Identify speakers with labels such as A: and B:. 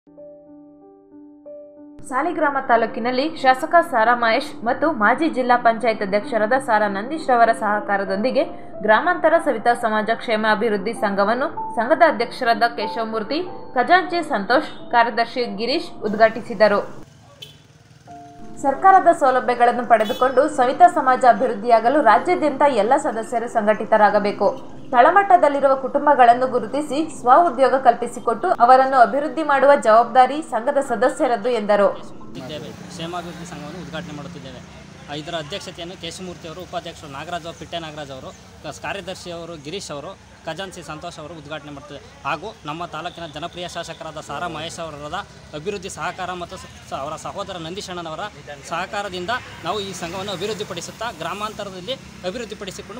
A: ಸಾಲಿಗ್ರಾಮ ತಾಲೂಕಿನಲ್ಲಿ ಶಾಸಕ ಸಾರಾ ಮಹೇಶ್ ಮತ್ತು ಮಾಜಿ ಜಿಲ್ಲಾ ಪಂಚಾಯತ್ ಅಧ್ಯಕ್ಷರಾದ ಸಾರಾ ನಂದೀಶ್ ರವರ ಸಹಕಾರದೊಂದಿಗೆ ಗ್ರಾಮಾಂತರ ಸವಿತಾ ಸಮಾಜ ಕ್ಷೇಮ ಅಭಿವೃದ್ಧಿ ಸಂಘವನ್ನು ಸಂಘದ ಅಧ್ಯಕ್ಷರಾದ ಕೇಶವಮೂರ್ತಿ ಖಜಾಂಚಿ ಸಂತೋಷ್ ಕಾರ್ಯದರ್ಶಿ ಗಿರೀಶ್ ಉದ್ಘಾಟಿಸಿದರು ಸರ್ಕಾರದ ಸೌಲಭ್ಯಗಳನ್ನು ಪಡೆದುಕೊಂಡು ಸವಿತಾ ಸಮಾಜ ಅಭಿವೃದ್ಧಿಯಾಗಲು ರಾಜ್ಯಾದ್ಯಂತ ಎಲ್ಲ ಸದಸ್ಯರು ಸಂಘಟಿತರಾಗಬೇಕು ತಳಮಟ್ಟದಲ್ಲಿರುವ ಕುಟುಂಬಗಳನ್ನು ಗುರುತಿಸಿ ಸ್ವ ಉದ್ಯೋಗ ಕಲ್ಪಿಸಿಕೊಟ್ಟು ಅವರನ್ನು ಅಭಿವೃದ್ಧಿ ಮಾಡುವ ಜವಾಬ್ದಾರಿ ಸಂಘದ ಸದಸ್ಯರದ್ದು ಎಂದರು
B: ಇದ್ದೇವೆ ಕ್ಷೇಮಾಭಿವೃದ್ಧಿ ಸಂಘವನ್ನು ಉದ್ಘಾಟನೆ ಮಾಡುತ್ತಿದ್ದೇವೆ ಆ, ಇದರ ಅಧ್ಯಕ್ಷತೆಯನ್ನು ಕೇಶಮೂರ್ತಿ ಅವರು ಉಪಾಧ್ಯಕ್ಷರು ನಾಗರಾಜ್ ಅವರು ಪಿಟ್ಟೆ ನಾಗರಾಜ್ ಅವರು ಕ- ಕಾರ್ಯದರ್ಶಿ ಅವರು ಗಿರೀಶ್ ಅವರು ಖಜಾನ್ಸಿ ಸಂತೋಷ್ ಅವರು ಉದ್ಘಾಟನೆ ಮಾಡ್ತಿದ್ದಾರೆ ಹಾಗೂ ನಮ್ಮ ತಾಲೂಕಿನ ಜನಪ್ರಿಯ ಶಾಸಕರಾದ ಸಾರಾ ಮಹೇಶ್ ಅವರದ ಅಭಿವೃದ್ಧಿ ಸಹಕಾರ ಮತ್ತು ಸ- ಸ- ಅವರ ಸಹೋದರ ನಂದೀಶಣ್ಣನವರ ಸಹಕಾರದಿಂದ ನಾವು ಈ ಸಂಘವನ್ನು ಅಭಿವೃದ್ಧಿಪಡಿಸುತ್ತಾ ಗ್ರಾಮಾಂತರದಲ್ಲಿ ಅಭಿವೃದ್ಧಿಪಡಿಸಿಕೊಂಡು